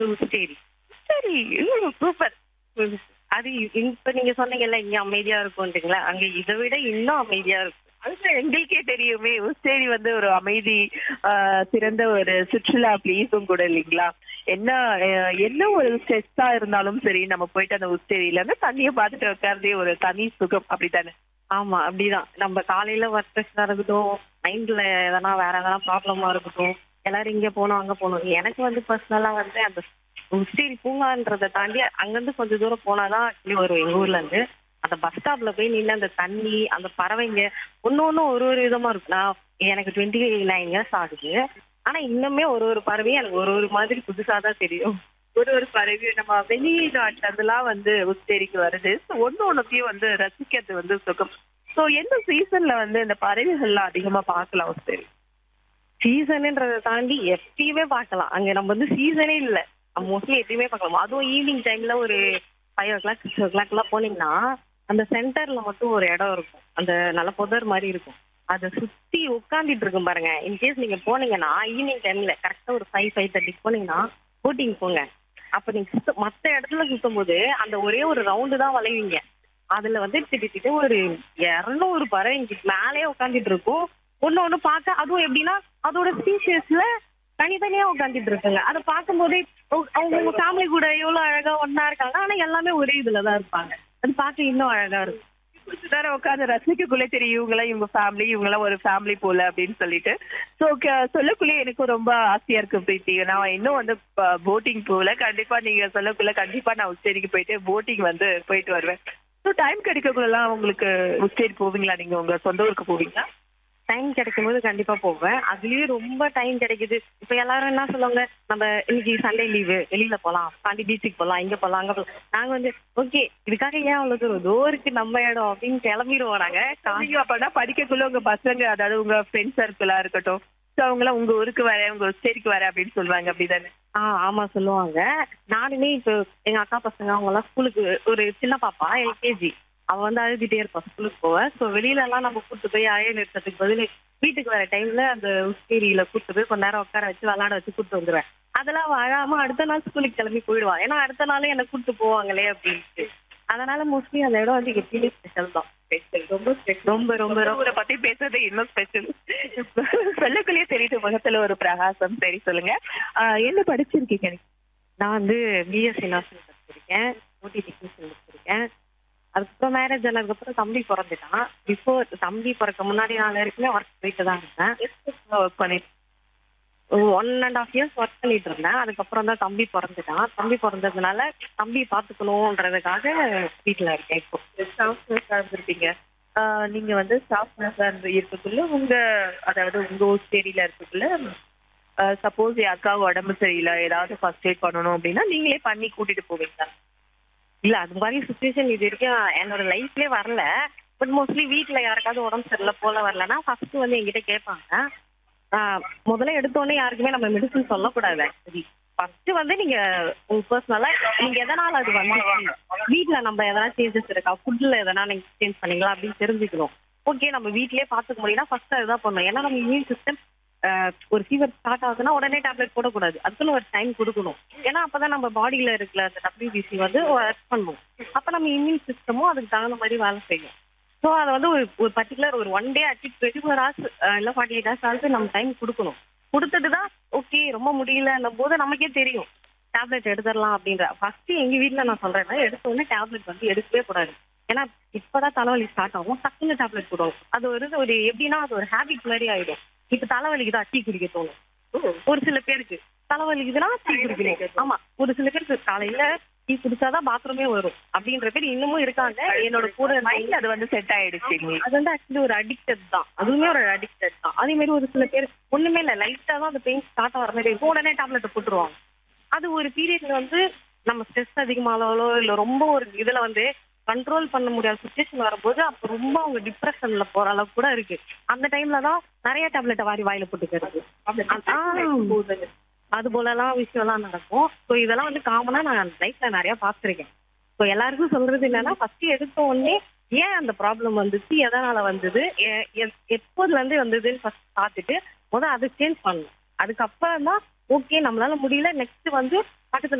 சரி சரி சூப்பர் அது இப்ப நீங்க சொன்னீங்கல்ல இங்க அமைதியா இருக்கும்ன்றீங்களா அங்க இதை விட இன்னும் அமைதியா இருக்கும் அதுதான் எங்களுக்கே தெரியுமே உஸ்டேரி வந்து ஒரு அமைதி ஆஹ், சிறந்த ஒரு சுற்றுலா பிளேஸும் கூட இல்லைங்களா என்ன ஆஹ், என்ன ஒரு ஸ்ட்ரெஸ்ஸா இருந்தாலும் சரி நம்ம போயிட்டு அந்த உஸ்டேரியில இருந்து தண்ணியை பார்த்துட்டு உட்கார்ந்தே ஒரு தனி சுகம் அப்படித்தானே ஆமா அப்படிதான் நம்ம காலையில ஒர்க் ப்ரெஷரா இருக்கட்டும் மைண்ட்ல எதனா வேற எதனா ப்ராப்ளமா இருக்கட்டும் எல்லாரும் இங்க போகணும் அங்க போகணும் எனக்கு வந்து பர்சனலா வந்து அந்த உஸ்டேரி பூங்கான்றதை தாண்டி அங்கிருந்து கொஞ்சம் தூரம் போனாதான் actually வரும் எங்க ஊர்ல இருந்து அந்த பஸ் ஸ்டாப்ல போய் நின்று அந்த தண்ணி அந்த பறவைங்க ஒண்ணு ஒண்ணும் ஒரு ஒரு விதமா இருக்கு நான் எனக்கு டுவெண்ட்டி நைன் இயர்ஸ் ஆகுது ஆனா இன்னுமே ஒரு ஒரு பறவையும் எனக்கு ஒரு ஒரு மாதிரி புதுசா தான் தெரியும் ஒரு ஒரு பறவையும் நம்ம வெளிநாட்டுல இருந்தெல்லாம் வந்து உஸ்டேரிக்கு வருது So, ஒண்ணு ஒண்ணுத்தையும் வந்து ரசிக்கிறது வந்து சுகம் சோ எந்த சீசன்ல வந்து இந்த பறவைகள்லாம் அதிகமா பார்க்கலாம் உஸ்டேரி சீசனுன்றதை தாண்டி எப்பயுமே பார்க்கலாம் அங்க நம்ம வந்து சீசனே இல்ல மோஸ்ட்லி எப்பயுமே பார்க்கலாம் அதுவும் ஈவினிங் டைம்ல ஒரு five o'clock six o'clock எல்லாம் போனீங்கன்னா அந்த சென்டர்ல மட்டும் ஒரு இடம் இருக்கும் அந்த நல்ல புதர் மாதிரி இருக்கும் அதை சுத்தி உட்காந்துட்டு இருக்கும் பாருங்க இன்கேஸ் நீங்க போனீங்கன்னா ஈவினிங் டைம்ல கரெக்டா ஒரு ஃபைவ் ஃபைவ் தேர்ட்டிக்கு போனீங்கன்னா போட்டிங் போங்க அப்ப நீங்க சுத்த மத்த இடத்துல சுத்தும் போது அந்த ஒரே ஒரு ரவுண்டு தான் வளைவீங்க அதுல வந்து திட்டு ஒரு இருநூறு பறவைங்க மேலே உட்காந்துட்டு இருக்கும் ஒண்ணு ஒண்ணு பார்க்க அதுவும் எப்படின்னா அதோட ஸ்பீஷியஸ்ல தனித்தனியா உட்காந்துட்டு இருக்குங்க அதை பார்க்கும்போதே அவங்க அவங்க ஃபேமிலி கூட எவ்வளவு அழகா ஒண்ணா இருக்காங்க ஆனா எல்லாமே ஒரே இதுலதான் இருப்பாங்க அது பார்க்க இன்னும் அழகா இருக்கும் கொஞ்ச நேரம் உட்காந்து ரசிக்கக்குள்ளே தெரியும் இவங்களாம் இவங்க ஃபேமிலி இவங்களாம் ஒரு ஃபேமிலி போல அப்படின்னு சொல்லிட்டு ஸோ சொல்லக்குள்ளே எனக்கும் ரொம்ப ஆசையா இருக்கு பிரீத்தி நான் இன்னும் வந்து போட்டிங் போகல கண்டிப்பா நீங்க சொல்லக்குள்ள கண்டிப்பா நான் உச்சேரிக்கு போயிட்டு போட்டிங் வந்து போயிட்டு வருவேன் ஸோ டைம் கிடைக்கக்குள்ளலாம் உங்களுக்கு உச்சேரி போவீங்களா நீங்க உங்க சொந்த ஊருக்கு போவீங்களா டைம் கிடைக்கும் போது கண்டிப்பா போவேன் அதுலயும் ரொம்ப டைம் கிடைக்குது இப்ப எல்லாரும் என்ன சொல்லுவாங்க நம்ம இன்னைக்கு சண்டே லீவு வெளியில போலாம் பாண்டி பீச்சுக்கு போலாம் இங்க போலாம் அங்க போலாம் நாங்க வந்து ஓகே இதுக்காக ஏன் அவ்வளவு தூரம் இதோ இருக்கு நம்ம இடம் அப்படின்னு கிளம்பிடுவோம் நாங்க நீங்க அப்பனா படிக்கக்குள்ள உங்க பசங்க அதாவது உங்க ஃப்ரெண்ட் சர்க்கிளா இருக்கட்டும் ஸோ அவங்களாம் உங்க ஊருக்கு வரேன் உங்க உச்சேரிக்கு வரேன் அப்படின்னு சொல்லுவாங்க அப்படிதானே ஆ ஆமா சொல்லுவாங்க நானுமே இப்போ எங்க அக்கா பசங்க அவங்க எல்லாம் ஸ்கூலுக்கு ஒரு சின்ன பாப்பா எல்கேஜி அவ வந்து அழுதுட்டே இருப்பா ஸ்கூலுக்கு போவ சோ வெளியில எல்லாம் நம்ம கூட்டு போய் அழைய நிறுத்தத்துக்கு பதில் வீட்டுக்கு வர டைம்ல அந்த உஸ்டேரியில கூட்டு போய் கொஞ்ச நேரம் உட்கார வச்சு விளாட வச்சு கூட்டு வந்துருவேன் அதெல்லாம் அவ அழாம அடுத்த நாள் ஸ்கூலுக்கு கிளம்பி போயிடுவா ஏன்னா அடுத்த நாளே என்ன கூட்டு போவாங்களே அப்படின்ட்டு அதனால மோஸ்ட்லி அந்த இடம் வந்து எப்பயுமே ஸ்பெஷல் தான் ஸ்பெஷல் ரொம்ப ஸ்பெஷல் ரொம்ப ரொம்ப ரொம்ப ஊரை பத்தி பேசுறது இன்னும் ஸ்பெஷல் சொல்லக்குள்ளேயே தெரியுது முகத்துல ஒரு பிரகாசம் சரி சொல்லுங்க ஆஹ் என்ன படிச்சிருக்கீங்க நீங்க? நான் வந்து பிஎஸ்சி நர்சிங் படிச்சிருக்கேன் ஓடி டெக்னீஷியன் படிச்சிருக்கேன் அதுக்கப்புறம் மேரேஜ் ஆனதுக்கப்புறம் தம்பி பிறந்துட்டான் பிஃபோர் தம்பி பிறக்க முன்னாடி நாள் வரைக்குமே ஒர்க் போயிட்டு தான் இருந்தேன் ஒர்க் பண்ணிட்டு one and half years work பண்ணிட்டு இருந்தேன் அதுக்கப்புறம் தான் தம்பி பிறந்துட்டான் தம்பி பிறந்ததுனால தம்பி பார்த்துக்கணுன்றதுக்காக வீட்டில் இருக்கேன் இப்போ ஸ்டாஃப் நர்ஸா இருந்திருப்பீங்க ஆஹ் நீங்க வந்து ஸ்டாஃப் நர்ஸா இருந்து இருக்கக்குள்ள உங்க அதாவது உங்க ஊஸ்டேரியில இருக்கக்குள்ள சப்போஸ் என் அக்காவுக்கு உடம்பு சரியில்லை ஏதாவது ஃபர்ஸ்ட் எய்ட் பண்ணணும் அப்படின்னா நீங்களே பண்ணி கூட்டிட்டு போவீங்களா இல்ல அது மாதிரி சுச்சுவேஷன் இது வரைக்கும் என்னோட லைஃப்லயே வரல பட் மோஸ்ட்லி வீட்ல யாருக்காவது உடம்பு சரியில்லை போல வரலன்னா ஃபர்ஸ்ட் வந்து என்கிட்ட கேட்பாங்க ஆஹ் முதல்ல எடுத்தோடனே யாருக்குமே நம்ம மெடிசன் சொல்லக்கூடாது ஆக்சுவலி ஃபர்ஸ்ட் வந்து நீங்க உங்க பர்சனலா நீங்க எதனால அது வந்து வீட்ல நம்ம எதனா சேஞ்சஸ் இருக்கா ஃபுட்ல எதனா நீங்க சேஞ்ச் பண்ணீங்களா அப்படின்னு தெரிஞ்சுக்கணும் ஓகே நம்ம வீட்லயே பாத்துக்க முடியும்னா ஃபர்ஸ்ட் அதுதான் பண்ணணும் ஏன்னா நம்ம இம்யூன் சிஸ்டம் ஒரு ஃபீவர் ஸ்டார்ட் ஆகுதுன்னா உடனே டேப்லெட் போடக்கூடாது அதுக்குன்னு ஒரு டைம் கொடுக்கணும் ஏன்னா அப்பதான் நம்ம பாடியில இருக்கிற அந்த டபிள்யூபிசி வந்து ஒர்க் பண்ணும் அப்ப நம்ம இம்யூன் சிஸ்டமும் அதுக்கு தகுந்த மாதிரி வேலை செய்யும் ஸோ அதை வந்து ஒரு ஒரு பர்டிகுலர் ஒரு one day at least twenty four hours இல்லை ஃபார்ட்டி எயிட் ஹவர்ஸ் ஆகுது நம்ம டைம் கொடுக்கணும் கொடுத்துட்டு தான் ஓகே ரொம்ப முடியலன்னும் போது நமக்கே தெரியும் டேப்லெட் எடுத்துடலாம் அப்படின்ற ஃபர்ஸ்ட் எங்க வீட்ல நான் சொல்றேன்னா எடுத்த உடனே டேப்லெட் வந்து எடுக்கவே கூடாது ஏன்னா இப்பதான் தலைவலி ஸ்டார்ட் ஆகும் டக்குன்னு டேப்லெட் போடுவோம் அது ஒரு ஒரு எப்படின்னா அது ஒரு ஹேபிட் மாதிரி ஆயிடும் இப்ப தலைவலிக்கு தான் டீ குடிக்க தோணும் ஒரு சில பேருக்கு தலைவலிக்குதுன்னா டீ குடிக்கணும் ஆமா ஒரு சில பேருக்கு காலையில டீ குடிச்சாதான் பாத்ரூமே வரும் அப்படின்ற பேர் இன்னமும் இருக்காங்க என்னோட கூட மைண்ட் அது வந்து செட் ஆயிடுச்சு எங்களுக்கு அது வந்து ஆக்சுவலி ஒரு அடிக்டட் தான் அதுவுமே ஒரு அடிக்டட் தான் அதே மாதிரி ஒரு சில பேர் ஒண்ணுமே இல்ல லைட்டா தான் அந்த பெயின் ஸ்டார்ட் ஆகிற மாதிரி இருக்கும் உடனே டேப்லெட் போட்டுருவாங்க அது ஒரு பீரியட்ல வந்து நம்ம ஸ்ட்ரெஸ் அதிகமானாலோ இல்ல ரொம்ப ஒரு இதுல வந்து கண்ட்ரோல் பண்ண முடியாத சுச்சுவேஷன் வரும்போது அப்ப ரொம்ப அவங்க டிப்ரெஷன்ல போற அளவுக்கு கூட இருக்கு அந்த டைம்ல தான் நிறைய டேப்லெட்டை வாரி வாயில போட்டுக்கிறது ஆ. அது போலலாம் விஷயம்லாம் நடக்கும் ஸோ இதெல்லாம் வந்து காமனா நான் லைஃப்ல நிறைய பார்த்துருக்கேன் ஸோ எல்லாருக்கும் சொல்றது என்னன்னா ஃபர்ஸ்ட் எடுத்த உடனே ஏன் அந்த ப்ராப்ளம் வந்துச்சு எதனால வந்தது எ- எ- எப்போதுல இருந்து வந்ததுன்னு ஃபர்ஸ்ட் பார்த்துட்டு முதல் அதை சேஞ்ச் பண்ணணும் அதுக்கப்புறம் தான் ஓகே நம்மளால முடியல நெக்ஸ்ட் வந்து பக்கத்துல